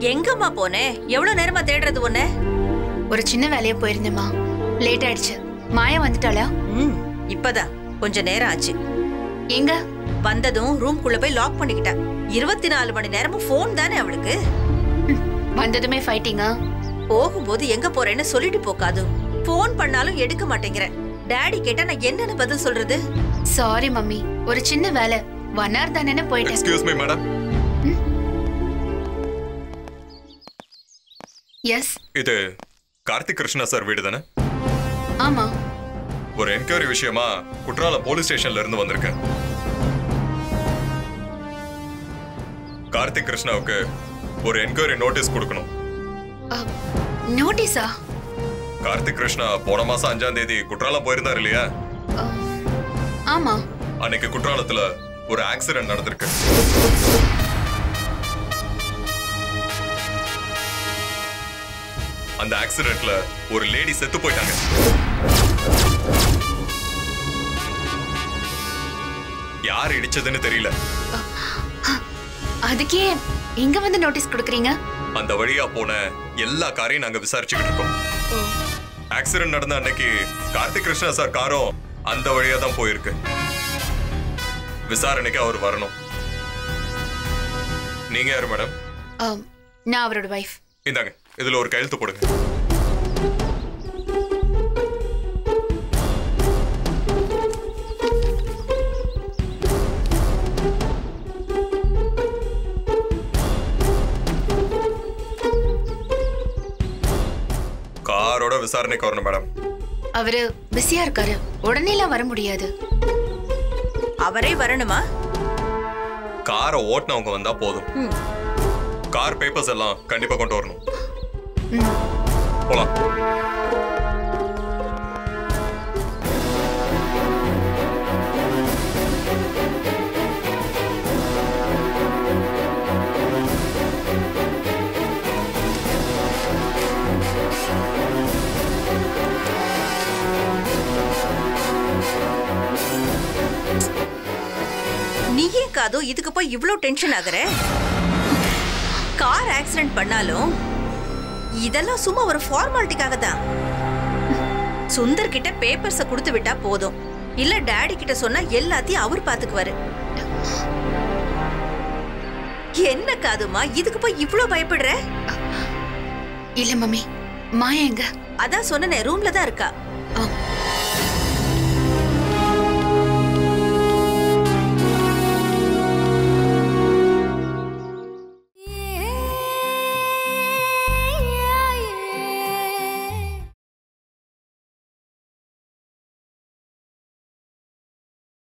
எங்கம்மா போனே எவ்வளவு நேரமா தேடுறது உன்ன ஒரு சின்ன வேலையா போயிருந்தேம்மா லேட் ஆயிடுச்சு மாயா வந்துட்டாளா ம் இப்பதான் கொஞ்ச நேரம் ஆச்சு எங்க வந்ததும் ரூம்குள்ள போய் லாக் பண்ணிக்கிட்டா இருபத்தி நாலு மணி நேரமும் ஃபோன் தானே அவளுக்கு வந்ததுமே ஃபைட்டிங்கா போகும்போது எங்க போறேன்னு சொல்லிட்டு போக்காது ஃபோன் பண்ணாலும் எடுக்க மாட்டேங்கிற டாடி கேட்டா நான் என்னன்னு பதில் சொல்றது சாரி மம்மி ஒரு சின்ன வேலை ஒன் ஹவர் தானே போயிட்டேன் எக்ஸ்கியூஸ் மீ மேடம் எஸ் இது கார்த்திக் கிருஷ்ணா சார் வீடு தானே ஆமா ஒரு என்கொயரி விஷயமா குற்றாலம் போலீஸ் ஸ்டேஷன்ல இருந்து வந்திருக்கேன் கார்த்திக் கிருஷ்ணாவுக்கு ஒரு என்கொயரி நோட்டீஸ் கொடுக்கணும் நோட்டீஸா கார்த்திக் கிருஷ்ணா போன மாசம் அஞ்சாம் தேதி குற்றாலம் போயிருந்தார் இல்லையா ஆமா அன்னைக்கு குற்றாலத்துல ஒரு ஆக்சிடென்ட் நடந்திருக்கு அந்த ஆக்சிடென்ட்ல ஒரு லேடி செத்து போயிட்டாங்க யார் இடிச்சதுன்னு தெரியல அதுக்கே எங்க வந்து நோட்டீஸ் கொடுக்குறீங்க அந்த வழியா போன எல்லா காரையும் நாங்க விசாரிச்சுக்கிட்டு இருக்கோம் ஆக்சிடென்ட் நடந்த அன்னைக்கு கார்த்திக் கிருஷ்ணா சார் காரும் அந்த வழியா தான் போயிருக்கு விசாரணைக்கு அவர் வரணும் நீங்க யாரு மேடம் ஆம், நான் அவரோட வைஃப் இந்தாங்க இதுல ஒரு கையெழுத்து போடுங்க காரோட விசாரணைக்கு வரணும் மேடம் அவரு பிஸியா இருக்காரு உடனேலாம் வர முடியாது அவரே வரணுமா காரை ஓட்டுனவங்க வந்தா போதும் ம். கார் பேப்பர்ஸ் எல்லாம் கண்டிப்பா கொண்டு வரணும் ம். போலாம் நீயே காதோ இதுக்கு போய் இவ்ளோ டென்ஷன் ஆகுற கார் ஆக்சிடென்ட் பண்ணாலும் இதெல்லாம் சும்மா ஒரு ஃபார்மாலிட்டிக்காக தான் சுந்தர் கிட்ட பேப்பர்ஸ கொடுத்து விட்டா போதும் இல்ல டாடி கிட்ட சொன்னா எல்லாத்தையும் அவர் பாத்துக்குவாரு என்ன காதுமா இதுக்கு போய் இவ்ளோ பயப்படுற இல்ல மம்மி மாயா எங்க அதான் சொன்னனே ரூம்ல தான் இருக்கா